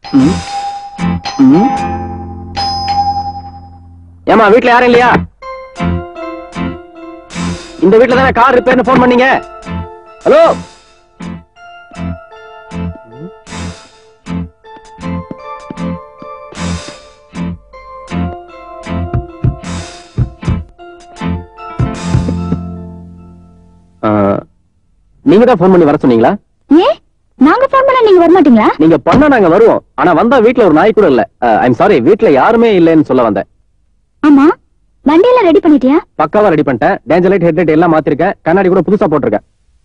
ம். ம். ஏம்மா வீட்ல யாரும் இல்லையா இந்த வீட்ல தானே கார் ரிப்பேர்னு ஃபோன் பண்ணீங்க ஹலோ நீங்க தான் ஃபோன் பண்ணி வர சொன்னீங்களா ஏன் நாங்க போன் பண்ண நீங்க வர மாட்டீங்களா நீங்க பண்ணா நாங்க வருவோம் ஆனா வந்தா வீட்ல ஒரு நாய் கூட இல்ல ஐம் சாரி வீட்ல யாருமே இல்லைன்னு சொல்ல வந்தேன் ஆமா வண்டியெல்லாம் ரெடி பண்ணிட்டியா பக்காவா ரெடி பண்ணிட்டேன் டேஞ்சர் லைட் ஹெட் லைட் எல்லாம் மாத்திருக்கேன் கண்ணாடி கூட புதுசா போட்டிருக்கேன்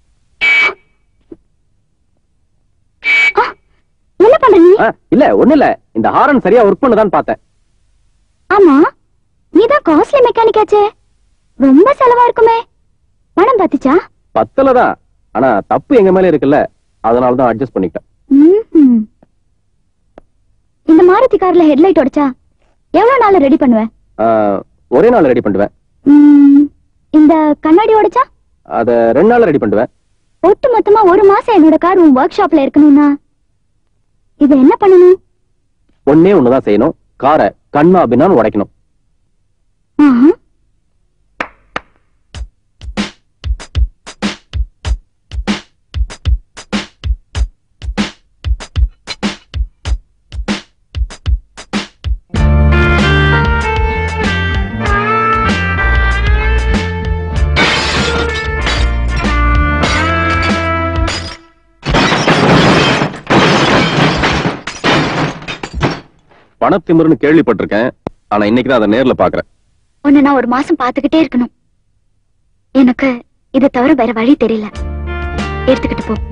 என்ன பண்ற நீ ஆ, இல்ல ஒண்ணு இல்ல இந்த ஹாரன் சரியா ஒர்க் பண்ணுதான்னு பார்த்தேன் ஆமா நீதான் காஸ்ட்லி மெக்கானிக் ஆச்சே ரொம்ப செலவா இருக்குமே பணம் பத்துச்சா பத்தலதான் ஆனா தப்பு எங்க மேல இருக்குல்ல அதனால தான் அட்ஜஸ்ட் பண்ணிக்கிட்டேன் ம்ஹும். இந்த மாருதி கார்ல ஹெட்லைட் உடைச்சா எவ்வளவு நாள்ல ரெடி பண்ணுவேன் ஆ, ஒரே நாள் ரெடி பண்ணுவேன் ம், இந்த கண்ணாடி உடைச்சா அத ரெண்டு நாள் ரெடி பண்ணுவேன் ஒட்டு மொத்தமா ஒரு மாசம் என்னோட கார் உன் ஒர்க் ஷாப்ல இருக்கணும்னா இது என்ன பண்ணணும் ஒன்னே ஒண்ணுதான் செய்யணும் காரை கண்ணா பின்னான்னு உடைக்கணும் ஆஹா. பணத்திமிருன்னு கேள்விப்பட்டிருக்கேன் ஆனா இன்னைக்கு தான் அதை நேர்ல பாக்குறேன் உன்னை நான் ஒரு மாசம் பாத்துக்கிட்டே இருக்கணும் எனக்கு இதை தவிர வேற வழி தெரியல எடுத்துக்கிட்டு போ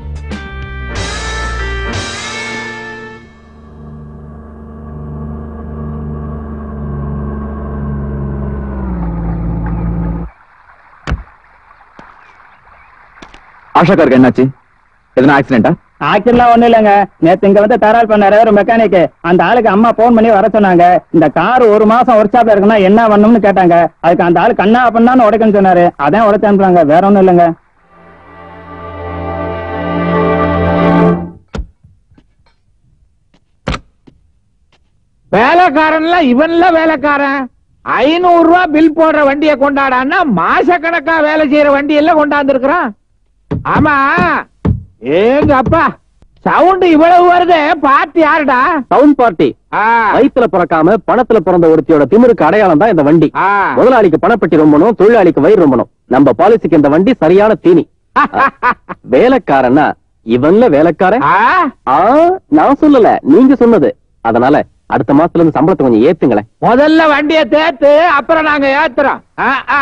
ஆஷாக்காருக்கு என்னாச்சு எதனா ஆக்சிடென்டா ஆக்சிடென்ட்லாம் ஒண்ணும் இல்லைங்க நேத்து இங்க வந்து தரால் பண்ணாரு ஒரு மெக்கானிக் அந்த ஆளுக்கு அம்மா போன் பண்ணி வர சொன்னாங்க இந்த கார் ஒரு மாசம் ஒர்க் ஷாப்ல இருக்குன்னா என்ன பண்ணணும்னு கேட்டாங்க அதுக்கு அந்த ஆளு கண்ணா பண்ணான்னு உடைக்கன்னு சொன்னாரு அதான் உடைச்சு அனுப்புறாங்க வேற ஒண்ணும் இல்லைங்க வேலைக்காரன்லாம் இவன்ல வேலைக்காரன் ஐநூறு ரூபாய் பில் போடுற வண்டியை கொண்டாடான்னா மாசக்கணக்கா வேலை செய்யற வண்டி எல்லாம் கொண்டாந்து இருக்கிறான் ஆமா ஏங்க அப்பா சவுண்ட் இவ்வளவு வருது பார்ட்டி யாருடா டவுன் பார்ட்டி ஆ, வயித்துல பிறக்காம பணத்துல பிறந்த ஒருத்தியோட திமிருக்கு அடையாளம் தான் இந்த வண்டி ஆ. முதலாளிக்கு பணப்பெட்டி ரொம்பணும் தொழிலாளிக்கு வயிறு ரொம்பணும் நம்ம பாலிசிக்கு இந்த வண்டி சரியான தீனி வேலைக்காரனா இவன்ல வேலைக்காரன் ஆ, ஆ, நான் சொல்லல நீங்க சொன்னது அதனால அடுத்த மாசத்துல இருந்து சம்பளத்தை கொஞ்சம் ஏத்துங்களேன் முதல்ல வண்டியை தேத்து அப்புறம் நாங்க ஏத்துறோம் ஆ, ஆ.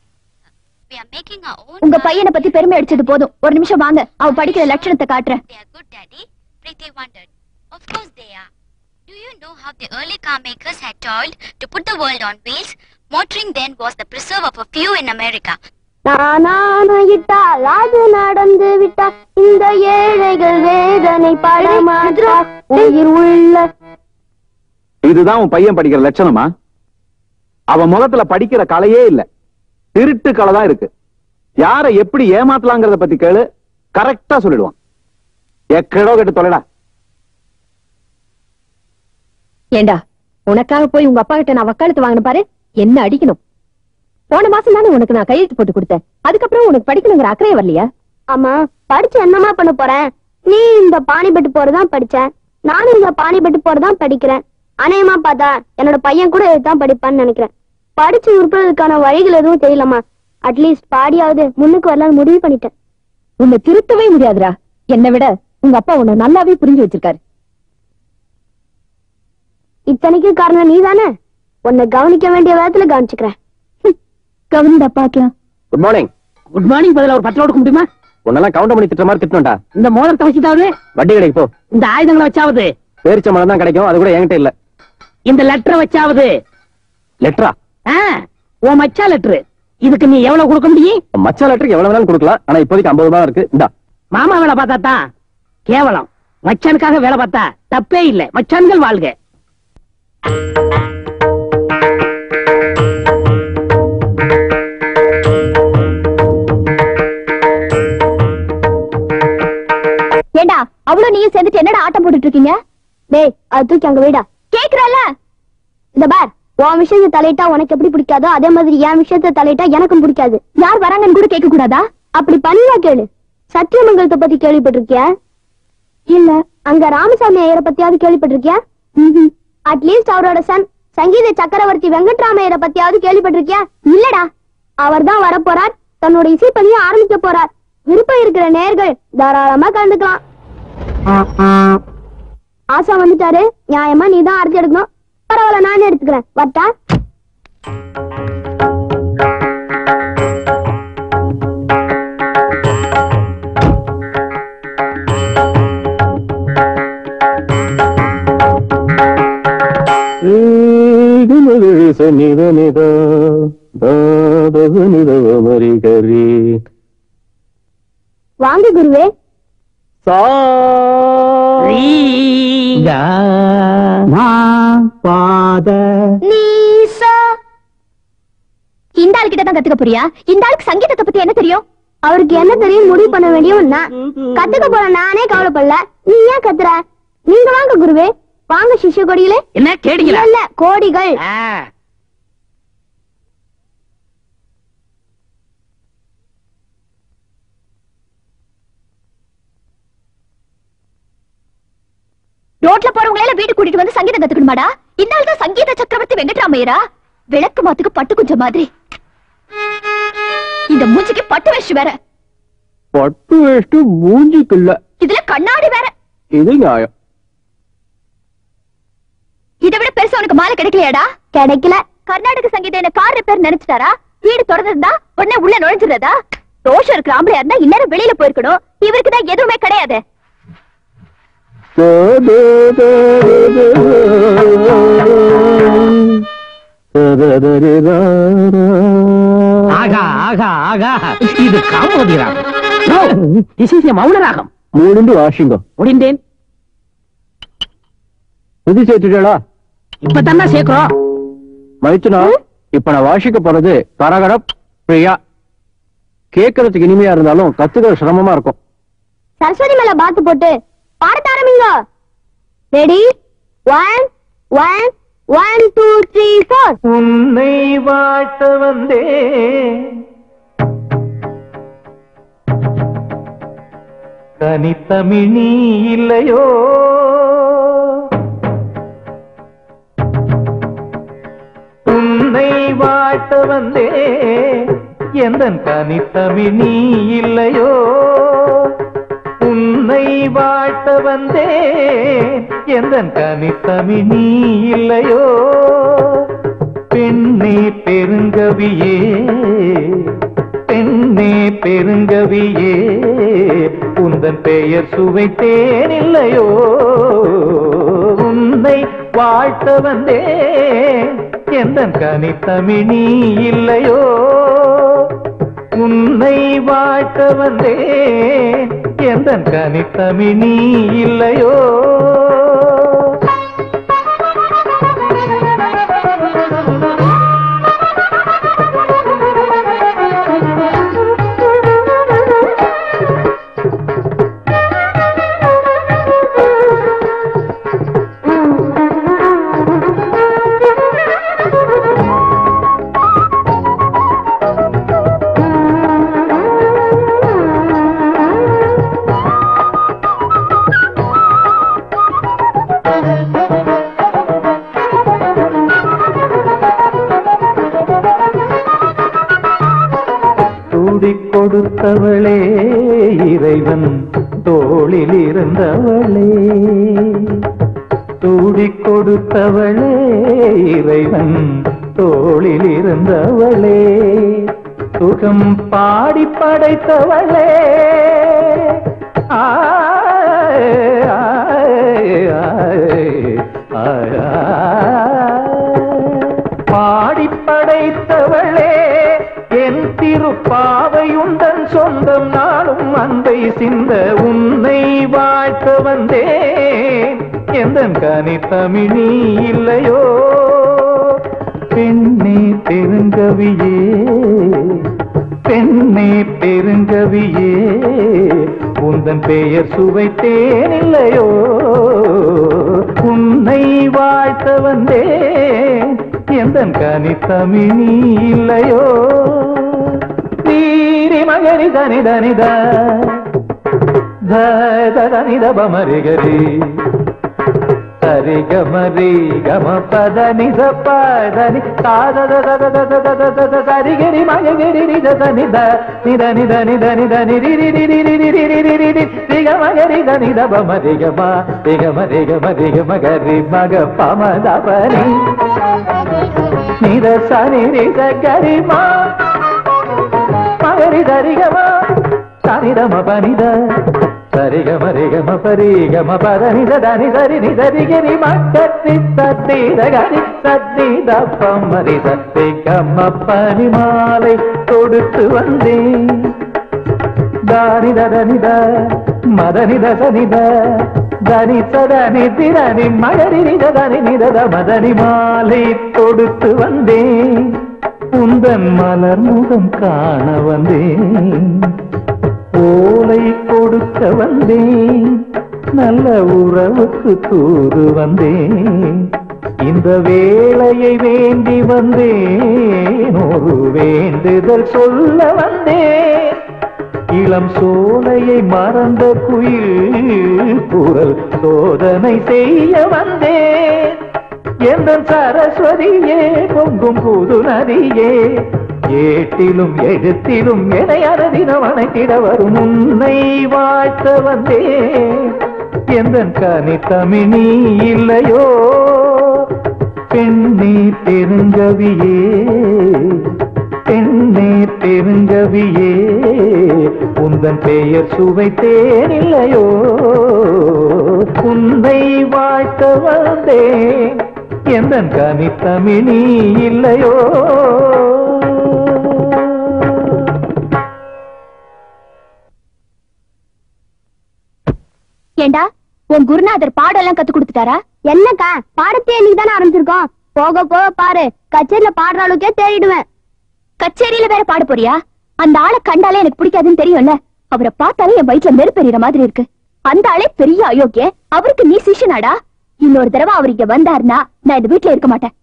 உங்க பையனை பத்தி பெருமை அடிச்சது போதும் ஒரு நிமிஷம் வாங்க அவ படிக்கிற லட்சணத்தை காட்டுறேன் They are good, Daddy. Pretty wondered. Of course they are. Do you know how the early car makers had toiled to put the world on wheels? Motoring then was the preserve of a few in America. நானாயிட்டால் அது நடந்து விட்டா இந்த ஏழைகள் வேதனை படமாற்றா உயிர் உள்ள இதுதான் உன் பையன் படிக்கிற லட்சணமா அவன் முகத்துல படிக்கிற கலையே இல்ல திருட்டு கலை தான் இருக்கு யாரை எப்படி ஏமாத்தலாங்கிறத பத்தி கேளு கரெக்டா சொல்லிடுவான் எக்கடோ கெட்டு தொலைடா ஏண்டா உனக்காக போய் உங்க அப்பா கிட்ட நான் வக்காலத்து வாங்கின பாரு என்ன அடிக்கணும் போன மாசம் தானே உனக்கு நான் கையெழுத்து போட்டு கொடுத்தேன் அதுக்கப்புறம் உனக்கு படிக்கணுங்கிற அக்கறையே வரலையா ஆமா படிச்சு என்னமா பண்ண போறேன் நீ இந்த பானிபட்டு போறதான் படிச்ச நானும் இந்த பானிபட்டு போறதான் படிக்கிறேன் அநேகமா பார்த்தா என்னோட பையன் கூட இதுதான் படிப்பான்னு நினைக்கிறேன் படிச்சு உருப்படுறதுக்கான வழிகள் எதுவும் தெரியலமா அட்லீஸ்ட் பாடியாவது முன்னுக்கு வரலாம்னு முடிவு பண்ணிட்டேன் உன்னை திருத்தவே முடியாதுடா என்னை விட உங்க அப்பா உன்னை நல்லாவே புரிஞ்சு வச்சிருக்காரு இத்தனைக்கும் காரணம் நீ தானே உன்னை கவனிக்க வேண்டிய விதத்துல கவனிச்சுக்கிறேன் கவனிடா பாக்கலாம் குட் மார்னிங் குட் மார்னிங் பதில ஒரு பத்து ரூபா கொடுக்க முடியுமா உன்னெல்லாம் கவுண்ட் பண்ணி திட்டுற மாதிரி திட்டணும்டா இந்த மோதிரத்தை வச்சுட்டாவது வட்டி கடைக்கு போ இந்த ஆயுதங்களை வச்சாவது பேரிச்சம்பளம் தான் கிடைக்கும் அது கூட என்கிட்ட இல்ல இந்த லெட்டரை வச்சாவது லெட்டரா ஆ, உன் மச்சா லெட்டரு இதுக்கு நீ எவ்வளவு கொடுக்க முடியும் மச்ச லெட்டருக்கு எவ்வளவு வேணாலும் கொடுக்கலாம் ஆனா இப்போதைக்கு ஐம்பது ரூபாய் இருக்கு இந்தா மாமா வேலை பார்த்தா தான் கேவலம் மச்சானுக்காக வேலை பார்த்தா தப்பே இல்ல மச்சான்கள் வாழ்க ஏண்டா அவ்வளவு நீயும் சேர்ந்துட்டு என்னடா ஆட்டம் போட்டுட்டு இருக்கீங்க டேய் அது தூக்கி அங்க வீடா கேக்குறல இந்த பார் உன் விஷயத்தை தலையிட்டா உனக்கு எப்படி பிடிக்காதோ அதே மாதிரி என் விஷயத்தை தலையிட்டா எனக்கும் பிடிக்காது யார் வராங்கன்னு கூட கேட்க கூடாதா அப்படி பணிவா கேளு சத்தியமங்கலத்தை பத்தி கேள்விப்பட்டிருக்கியா இல்ல அங்க ராமசாமி ஐயரை பத்தியாவது கேள்விப்பட்டிருக்கியா அட்லீஸ்ட் அவரோட சன் சங்கீத சக்கரவர்த்தி வெங்கட்ராமையரை பத்தியாவது கேள்விப்பட்டிருக்கியா இல்லடா அவர் தான் வரப்போறார் தன்னோட இசைப்பணியை ஆரம்பிக்க போறார் விருப்பம் இருக்கிற நேர்கள் தாராளமா கலந்துக்கலாம் ஆசா வந்துட்டாரு நியாயமா நீ தான் அறுத்து எடுக்கணும் பரவாயில்ல நானே எடுத்துக்கிறேன் வட்டா வாங்க குருவே நீசா இந்த ஆள் கிட்ட தான் கத்துக்க போறியா இந்த ஆளுக்கு சங்கீதத்தை பத்தி என்ன தெரியும் அவருக்கு என்ன தெரியும் முடிவு பண்ண வேண்டியவன் நான் கத்துக்க போற நானே கவலைப்படல நீ ஏன் கத்துற நீங்க வாங்க குருவே வாங்க சிஷ்ய கொடியிலே என்ன இல்ல கேடிகளா இல்ல கோடிகள் ஆ, ரோட்ல போறவங்கள எல்லாம் வீட்டுக்கு கூட்டிட்டு வந்து சங்கீதம் கத்துக்கணுமாடா இந்த ஆள் தான் சங்கீத சக்கரவர்த்தி வெங்கட்ராமையரா விளக்கு மாத்துக்கு பட்டு குஞ்சம் மாதிரி இந்த மூஞ்சிக்கு பட்டு வேஷம் வேற பட்டு வேஷ்டு மூஞ்சிக்கு இல்ல இதுல கண்ணாடி வேற இது நியாயம் இதை விட பெருசா உனக்கு மாலை கிடைக்கலையாடா கிடைக்கல கர்நாடக சங்கீதம் என்ன கார் ரிப்பேர் நினைச்சிட்டாரா வீடு திறந்திருந்தா உடனே உள்ள நுழைஞ்சிருந்தா ரோஷம் இருக்கிற ஆம்பளையா இருந்தா இந்நேரம் வெளியில போயிருக்கணும் இவருக்கு தான் எதுவுமே கிடையாது ஆகா ஆகா ஆகா இது காமோதி ராகம் திஸ் இஸ் மௌன ராகம் மூணுண்டு வாஷிங்க முடிந்தேன் புது சேர்த்துட்டா இப்பதானே சேர்க்கிறோம் மைத்துனா இப்ப நான் வாசிக்க போறது கரகர பிரியா கேட்கறதுக்கு இனிமையா இருந்தாலும் கத்துக்கிற சிரமமா இருக்கும் சரஸ்வதி மேல பாத்து போட்டு பாடத்த ஆரம்பிங்க ready one one one two three four உன்னை வாட்ட வந்தே தனித்தமிழி இல்லையோ உன்னை வாட்ட வந்தே எந்த தனித்தமிழி இல்லையோ உன்னை வாட்ட வந்தே எந்த தனித்தமிழி இல்லையோ பெண்ணே பெருங்கவியே பெண்ணே பெருங்கவியே உந்தன் பெயர் சுவைத்தேன் இல்லையோ உன்னை வாழ்த்த வந்தேன் எந்த கனித்தமிழி இல்லையோ உன்னை வாழ்த்த வந்தேன் எந்த கனித்தமிழி இல்லையோ சூடிக் கொடுத்தவளே இறைவன் தோளில் இருந்தவளே சூடிக் கொடுத்தவளே இறைவன் தோளில் இருந்தவளே சுகம் பாடி படைத்தவளே ஆய், ஆய், ஆய், ஆய், ஆய். பாடி படைத்தவளே என் திருப்பாவையுண்டன் சொந்தம் நாளும் அன்பை சிந்த உன்னை வாழ்த்த வந்தேன் எந்த கனி தமிழி இல்லையோ பெண்ணே பெருங்கவியே பெண்ணே பெருங்கவியே உந்தன் பெயர் சுவைத்தேன் இல்லையோ உன்னை வாழ்த்த வந்தேன் எந்த கனித்தமினி இல்லையோ நீரி மகரி தனி தனித தனித பமரிகரி சரி கமரி கம பத நிச பதனி தாத சரிகரி மகரி நித நித நித நித நித நித நிரி நிரி நிரி நிரி நிரி நிரி ரிக மகரி நித பம ரிக மா ரிக ம ரிக ம ரிக மகரி மக பம தபனி நித சனி ரித கரி மா மகரி தரிகமா சனிதம பனித சரிகம ரிகம பரிகம பதனி தனி சரி நிதரி கிரி மக்கத்தி சத்தி தகரி சத்தி தப்பமரி சத்தி கம்ம பனி மாலை தொடுத்து வந்தேன் தானி தனித மதனி தனித தனி சதனி திரணி மகரி நிதனி நிதத மதனி மாலை தொடுத்து வந்தேன் உந்தன் மலர் முகம் காண வந்தேன் ஓலை கொடுக்க வந்தேன் நல்ல உறவுக்கு தூது வந்தேன் இந்த வேளையை வேண்டி வந்தேன் ஒரு வேண்டுதல் சொல்ல வந்தேன் இளம் சோலையை மறந்த குயில் குரல் சோதனை செய்ய வந்தேன் எந்த சரஸ்வதியே பொங்கும் புது நதியே ஏட்டிலும் எழுத்திலும் என அறதினம் அணைத்திட வரும் உன்னை வாழ்த்த வந்தேன் எந்த கனி தமிழி இல்லையோ பெண்ணே பெருங்கவியே பெண்ணே பெருங்கவியே உந்தன் பெயர் சுவைத்தேன் இல்லையோ உன்னை வாழ்த்த வந்தேன் எந்த கனி தமிழி இல்லையோ ஏண்டா உன் குருநாதர் பாடெல்லாம் கத்து கொடுத்துட்டாரா என்னக்கா பாடத்தையே இன்னைக்கு தானே ஆரம்பிச்சிருக்கோம் போக போக பாரு கச்சேரியில பாடுற அளவுக்கே தேடிடுவேன் கச்சேரியில வேற பாட போறியா அந்த ஆளை கண்டாலே எனக்கு பிடிக்காதுன்னு தெரியும்ல அவரை பார்த்தாலே என் வயிற்றுல நெருப்பெறிகிற மாதிரி இருக்கு அந்த ஆளே பெரிய அயோக்கிய அவருக்கு நீ சிஷனாடா இன்னொரு தடவை அவர் இங்க வந்தாருன்னா நான் இந்த வீட்டுல இருக்க மாட்டேன்